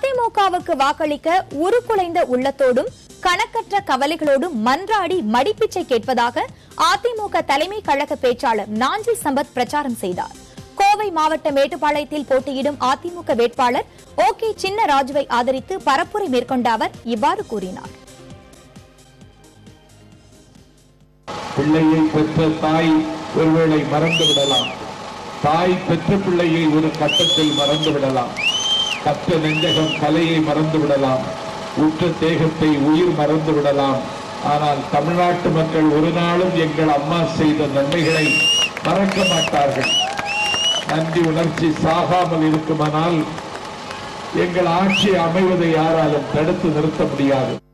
அதிமுகவுக்கு வாக்களிக்க உருக்குலைந்த உள்ளத்தோடும் கணக்கற்ற கவலைகளோடும் மன்றாடி மடிப்பிச்சை கேட்பதாக அதிமுக தலைமை கழக பேச்சாளர் நாஞ்சி சம்பத் பிரச்சாரம் செய்தார் கோவை மாவட்ட மேட்டுப்பாளையத்தில் போட்டியிடும் அதிமுக வேட்பாளர் ஓ கே சின்னராஜுவை ஆதரித்து பரப்புரை மேற்கொண்ட அவர் இவ்வாறு கூறினார் பிள்ளையை பெற்ற தாய் ஒருவேளை மறந்து விடலாம் தாய் பெற்ற பிள்ளையை ஒரு கட்டத்தில் மறந்து விடலாம் கற்ற நெஞ்சகம் கலையை மறந்து விடலாம் உற்ற தேகத்தை உயிர் மறந்து விடலாம் ஆனால் தமிழ்நாட்டு மக்கள் ஒரு நாளும் எங்கள் அம்மா செய்த நன்மைகளை மறக்க மாட்டார்கள் நன்றி உணர்ச்சி சாகாமல் இருக்குமானால் எங்கள் ஆட்சி அமைவதை யாராலும் தடுத்து நிறுத்த முடியாது